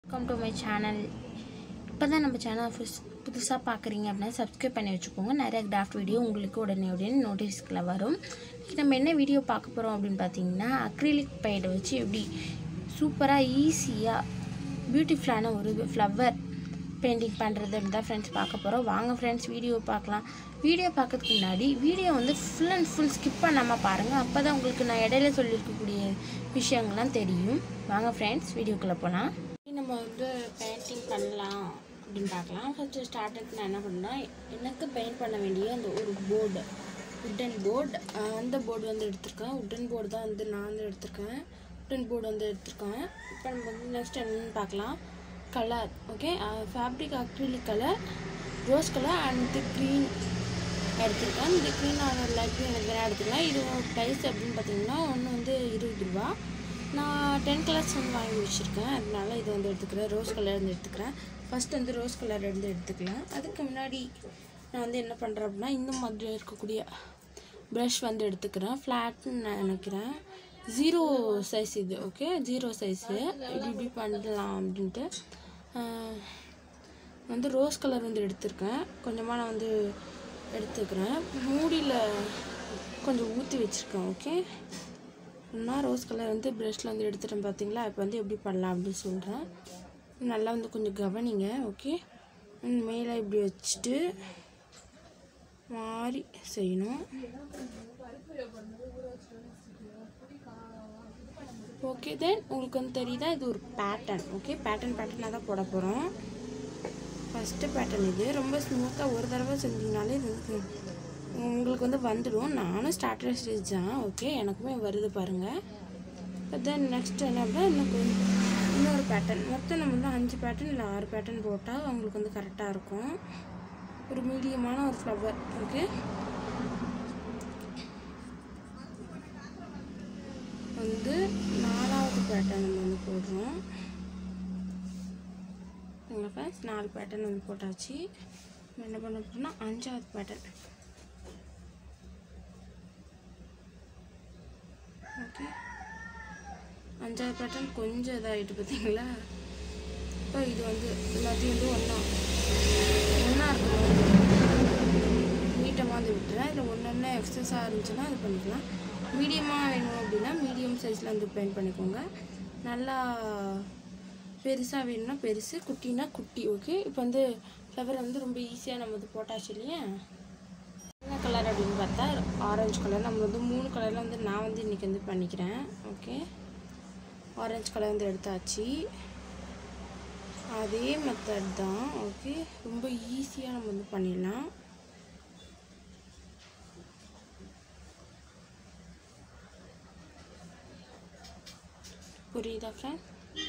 welcome to my channel இப்போ தான் நம்ம சேனல் ஃபுஸ் புதுசாக பார்க்குறீங்க அப்படின்னா சப்ஸ்கிரைப் பண்ணி வச்சுக்கோங்க நிறைய கிராஃப்ட் வீடியோ உங்களுக்கு உடனே உடனே நோட்டிஃபிஸ்கில் வரும் இன்னைக்கு நம்ம என்ன வீடியோ பார்க்க போகிறோம் அப்படின்னு பார்த்தீங்கன்னா அக்ரிலிக் பெயிண்டை வச்சு எப்படி சூப்பராக ஈஸியாக பியூட்டிஃபுல்லான ஒரு ஃப்ளவர் பெயிண்டிங் பண்ணுறது அப்படின்னு தான் ஃப்ரெண்ட்ஸ் பார்க்க போகிறோம் வாங்க ஃப்ரெண்ட்ஸ் வீடியோ பார்க்கலாம் வீடியோ பார்க்கறதுக்கு முன்னாடி வீடியோ வந்து ஃபுல் அண்ட் ஃபுல் ஸ்கிப் பண்ணாமல் பாருங்கள் அப்போ தான் உங்களுக்கு நான் இடையில சொல்லியிருக்கக்கூடிய விஷயங்கள்லாம் தெரியும் வாங்க ஃப்ரெண்ட்ஸ் வீடியோக்குள்ளே போகலாம் நம்ம வந்து பெயிண்டிங் பண்ணலாம் அப்படின்னு பார்க்கலாம் ஃபஸ்ட்டு ஸ்டார்டிங் நான் என்ன பண்ணேன் எனக்கு பெயிண்ட் பண்ண வேண்டிய அந்த ஒரு போர்டு உட்டன் போர்டு அந்த போர்டு வந்து எடுத்திருக்கேன் உட்டன் போர்டு தான் வந்து நான் வந்து எடுத்திருக்கேன் உட்டன் போர்டு வந்து எடுத்திருக்கேன் இப்போ நம்ம வந்து நெக்ஸ்ட் என்னன்னு பார்க்கலாம் colour okay fabric acrylic colour rose colour and green எடுத்திருக்கேன் இந்த க்ரீன் ஆன லைட் க்ரீன் எனக்கு வேணால் எடுத்துக்கலாம் இது ப்ரைஸ் அப்படின்னு பார்த்தீங்கன்னா ஒன்று வந்து இருபது ரூபா நான் டென் கலர்ஸ் வந்து வாங்கி வச்சுருக்கேன் அதனால இதை வந்து எடுத்துக்கிறேன் ரோஸ் கலர் வந்து எடுத்துக்கிறேன் ஃபஸ்ட் வந்து ரோஸ் கலர் வந்து எடுத்துக்கலாம் அதுக்கு முன்னாடி நான் வந்து என்ன பண்ணுறேன் அப்படின்னா இந்த மாதிரி இருக்கக்கூடிய ப்ரஷ் வந்து எடுத்துக்கிறேன் ஃப்ளாட்னு நான் நினைக்கிறேன் ஜீரோ சைஸ் இது ஓகே ஜீரோ சைஸு இப்படி இப்படி பண்ணலாம் அப்படின்ட்டு ஆஹ் வந்து ரோஸ் கலர் வந்து எடுத்திருக்கேன் கொஞ்சமாக நான் வந்து எடுத்துக்கிறேன் மூடியில் கொஞ்சம் ஊற்றி வச்சுருக்கேன் ஓகே நான் ரோஸ் கலர் வந்து ப்ரஷில் வந்து எடுத்துட்டேன் பார்த்தீங்களா இப்போ வந்து எப்படி பண்ணலாம் அப்படின்னு சொல்கிறேன் நல்லா வந்து கொஞ்சம் கவனிங்க ஓகே மேலே இப்படி வச்சுட்டு மாறி செய்யணும் ஓகே தென் உங்களுக்கு வந்து தெரியுதா இது ஒரு பேட்டர்ன் ஓகே பேட்டர்ன் பேட்டர்னாக தான் போட போகிறோம் ஃபஸ்ட்டு பேட்டர்ன் இது ரொம்ப ஸ்மூத்தாக ஒரு தடவை செஞ்சீங்கனாலே இது வந்து உங்களுக்கு வந்து வந்துடும் நானும் ஸ்டார்டர் ஸ்டேஜ் தான் ஓகே எனக்குமே வருது பாருங்கள் தென் நெக்ஸ்ட் என்ன அப்படின்னா இன்னும் கொஞ்சம் இன்னொரு பேட்டர்ன் மொத்தம் நம்ம வந்து அஞ்சு பேட்டர்ன் இல்லை ஆறு பேட்டர்ன் போட்டால் உங்களுக்கு வந்து கரெக்டாக இருக்கும் ஒரு மீடியமான ஒரு ஃப்ளவர் ஓகே வந்து நாலாவது பேட்டர்ன் நம்ம வந்து போடுறோம் எங்கள் ஃப்ரெண்ட்ஸ் நாலு பேட்டர்ன் வந்து போட்டாச்சு நம்ம என்ன பண்ண போகிறோம்னா அஞ்சாவது பேட்டர்ன் ஓகே அஞ்சாவது பேட்டர்ன் கொஞ்சம் இதாகிட்டு பார்த்தீங்களா இப்போ இது வந்து எல்லாத்தையும் வந்து ஒன்றா ஒன்றா இருக்கணும் நீட்டமாக வந்து விட்டுறேன் இதில் ஒன்று ஒன்று எக்ஸஸாக இருந்துச்சுன்னா இது பண்ணிக்கலாம் மீடியமாக வேணும் அப்படின்னா மீடியம் சைஸில் வந்து பெயிண்ட் பண்ணிக்கோங்க நல்லா பெருசாக வேணும்னா பெருசு குட்டினா குட்டி ஓகே இப்போ வந்து ஃப்ளவர் வந்து ரொம்ப ஈஸியாக நம்ம வந்து போட்டாச்சு இல்லையா என்ன கலர் அப்படின்னு பார்த்தா ஆரஞ்சு கலர் நம்ம வந்து மூணு கலரில் வந்து நான் வந்து இன்றைக்கி வந்து பண்ணிக்கிறேன் ஓகே ஆரஞ்சு கலர் வந்து எடுத்தாச்சு அதே மெத்தட் தான் ஓகே ரொம்ப ஈஸியாக நம்ம வந்து பண்ணிடலாம் புரியுதா ஃப்ரெண்ட்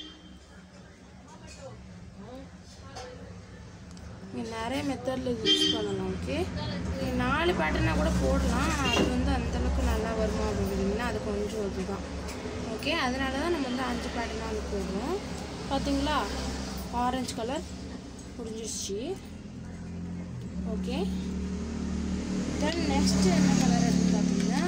நீங்கள் நிறைய மெத்தடில் யூஸ் பண்ணலாம் ஓகே நீங்கள் நாலு பேட்டர்னாக கூட போடலாம் ஆனால் அது வந்து அந்தளவுக்கு நல்லா வருமா அப்படின்னா அது கொஞ்சம் இதுதான் ஓகே அதனால தான் நம்ம வந்து அஞ்சு பேட்டர்னாக வந்து போடுறோம் பார்த்தீங்களா ஆரஞ்சு கலர் முடிஞ்சிருச்சு ஓகே தென் நெக்ஸ்ட் என்ன கலர் அப்படின்னு பார்த்தீங்கன்னா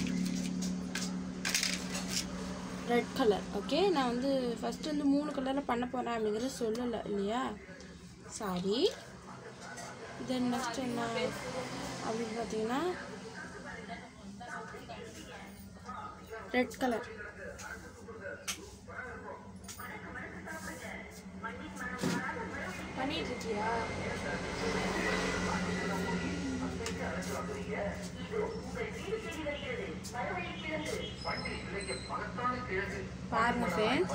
ரெட் கலர் ஓகே நான் வந்து ஃபஸ்ட்டு வந்து மூணு கலரில் பண்ண போகிறேன் அப்படிங்கிறத சொல்லலை இல்லையா சாரி தென் நெக்ஸ்ட் என்ன அப்படின்னு பார்த்தீங்கன்னா ரெட் கலர் பண்ணிட்டு இருக்கியா பாருங்க ஃப்ரெண்ட்ஸ்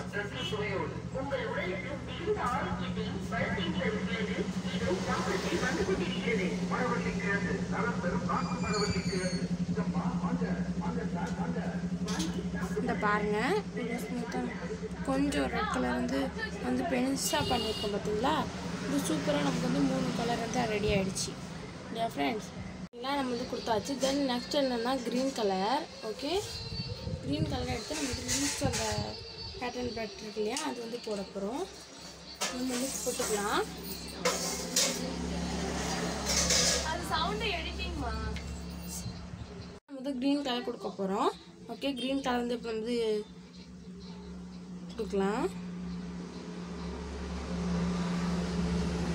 இந்த பாருங்க கொஞ்சம் ஸ்மூத்தாக கொஞ்சம் ரெட் கலர் வந்து வந்து பெருசாக பண்ணியிருக்கோம் பார்த்தீங்களா இது சூப்பராக நமக்கு வந்து மூணு கலர் வந்து ரெடி ஆகிடுச்சு இல்லையா ஃப்ரெண்ட்ஸ் எல்லாம் நம்ம வந்து கொடுத்தாச்சு தென் நெக்ஸ்ட் என்னென்னா green colour okay green colour எடுத்து நம்ம வந்து லீவ்ஸ் அந்த பேட்டர்ன் பேட்டர் இருக்கு இல்லையா அது வந்து போட போகிறோம் நம்ம வந்து போட்டுக்கலாம் அது சவுண்ட் எடிட்டிங்மா நம்ம வந்து க்ரீன் கலர் கொடுக்க போகிறோம் ஓகே க்ரீன் கலர் வந்து இப்போ வந்து கொடுக்கலாம்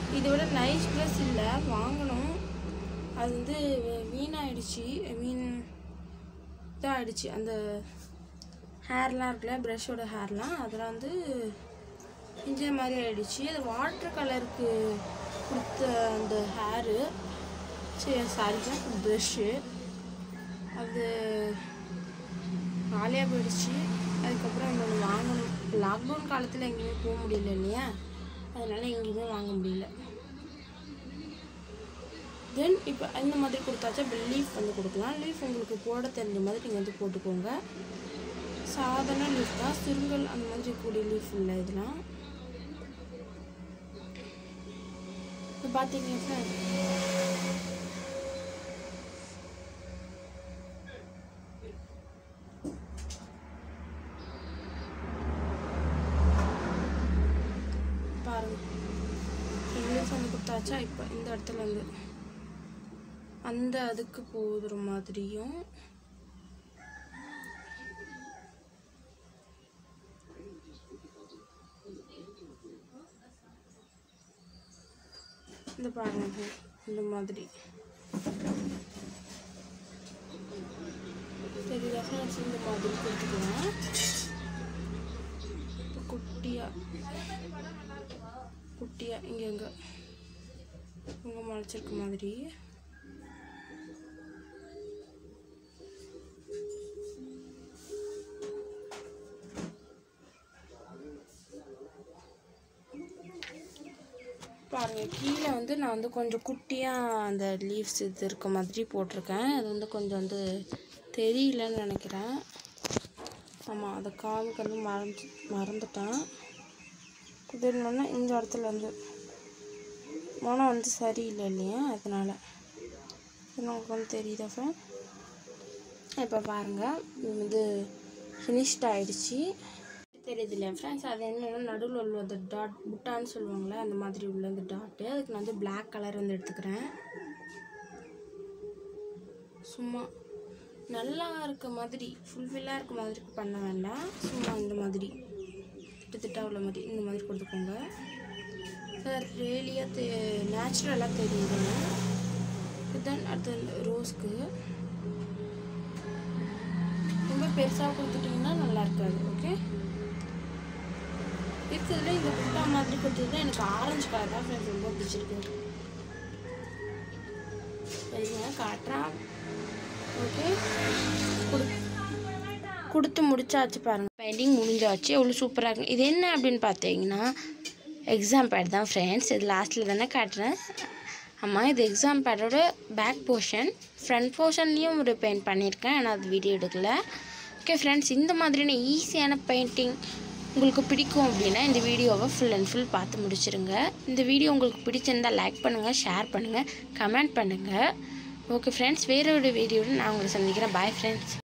இதோட நைஸ் ப்ளஸ் இல்லை வாங்கணும் அது வந்து வீ- வீணாயிடுச்சு ஐ மீன் இதாகிடுச்சு அந்த ஹேர்லாம் இருக்குல்ல ப்ரஷோட ஹேர்லாம் அதெல்லாம் வந்து இஞ்ச மாதிரி ஆயிடுச்சு அது வாட்டர் கலருக்கு கொடுத்த அந்த ஹேரு சரி சாரி தான் ப்ரஷ்ஷு அது காலியாக போயிடுச்சு அதுக்கப்புறம் இன்னொன்று வாங்கணும் லாக்டவுன் காலத்தில் எங்கேயுமே போக முடியல இல்லையா அதனால் எங்கேயுமே வாங்க முடியல தென் இப்போ இந்த மாதிரி கொடுத்தாச்சா இப்போ லீஃப் வந்து கொடுக்கலாம் லீஃப் உங்களுக்கு போட தெரிஞ்ச மாதிரி நீங்கள் வந்து போட்டுக்கோங்க சாதாரண லீஃப் தான் சுருங்கல் அந்த மாதிரி இருக்கக்கூடிய லீஃப் இல்லை இதெல்லாம் இப்போ பார்த்தீங்கன்னா சார் பாருங்க லீஃப் வந்து கொடுத்தாச்சா இப்போ இந்த இடத்துல இருந்து அந்த அதுக்கு போகிற மாதிரியும் இந்த பாருங்க இந்த மாதிரி சரி ரெஃபரன்ஸ் இந்த மாதிரி கொடுத்துக்கலாம் இப்போ குட்டியா குட்டியா இங்கே இங்கே இங்கே முளைச்சிருக்க மாதிரி பாருங்க கீழே வந்து நான் வந்து கொஞ்சம் குட்டியாக அந்த லீவ்ஸ் இது இருக்க மாதிரி போட்டிருக்கேன் அது வந்து கொஞ்சம் வந்து தெரியலன்னு நினைக்கிறேன் ஆமாம் அதை காமிக்க வந்து மறந்து மறந்துட்டேன் இது என்னன்னா இந்த இடத்துல வந்து மனம் வந்து சரியில்லை இல்லையா அதனால் இது உங்களுக்கு வந்து தெரியுதா ஃப்ரெண்ட் இப்போ பாருங்கள் இது ஃபினிஷ்ட் ஆயிடுச்சு தெரியுது இல்லையா ஃப்ரெண்ட்ஸ் அது என்னென்னா நடுவில் உள்ள அந்த டாட் புட்டான்னு சொல்லுவாங்கள்ல அந்த மாதிரி உள்ள அந்த டாட்டு அதுக்கு நான் வந்து Black கலர் வந்து எடுத்துக்கிறேன் சும்மா நல்லா இருக்க மாதிரி ஃபுல்ஃபில்லாக இருக்க மாதிரி பண்ண வேண்டாம் சும்மா இந்த மாதிரி திட்டத்திட்டா உள்ள மாதிரி இந்த மாதிரி கொடுத்துக்கோங்க சார் ரியலியாக தெ நேச்சுரலாக தெரியுது தென் அடுத்த ரோஸ்க்கு ரொம்ப பெருசாக கொடுத்துட்டிங்கன்னா நல்லா இருக்காது ஓகே இருக்கிறதுல இந்த புட்டா மாதிரி கொடுத்தது எனக்கு ஆரஞ்சு கலர் தான் friends ரொம்ப பிடிச்சிருக்கு சரிங்க காட்டுறேன் ஓகே கொடு கொடுத்து முடிச்சாச்சு பாருங்கள் பெயிண்டிங் முடிஞ்சாச்சு எவ்வளோ சூப்பராக இருக்கு இது என்ன அப்படின்னு பார்த்தீங்கன்னா எக்ஸாம் பேட் தான் ஃப்ரெண்ட்ஸ் இது லாஸ்ட்டில் தானே காட்டுறேன் ஆமாம் இது எக்ஸாம் பேடோட பேக் போர்ஷன் ஃப்ரண்ட் போர்ஷன்லேயும் ஒரு பெயிண்ட் பண்ணியிருக்கேன் ஆனால் அது வீடியோ எடுக்கல ஓகே ஃப்ரெண்ட்ஸ் இந்த மாதிரியான ஈஸியான பெயிண்டிங் உங்களுக்கு பிடிக்கும் அப்படின்னா இந்த வீடியோவை ஃபுல் அண்ட் ஃபுல் பார்த்து முடிச்சிருங்க இந்த வீடியோ உங்களுக்கு பிடிச்சிருந்தா லைக் பண்ணுங்கள் ஷேர் பண்ணுங்கள் கமெண்ட் பண்ணுங்கள் ஓகே ஃப்ரெண்ட்ஸ் வேற ஒரு வீடியோவில் நான் உங்களை சந்திக்கிறேன் பாய் ஃப்ரெண்ட்ஸ்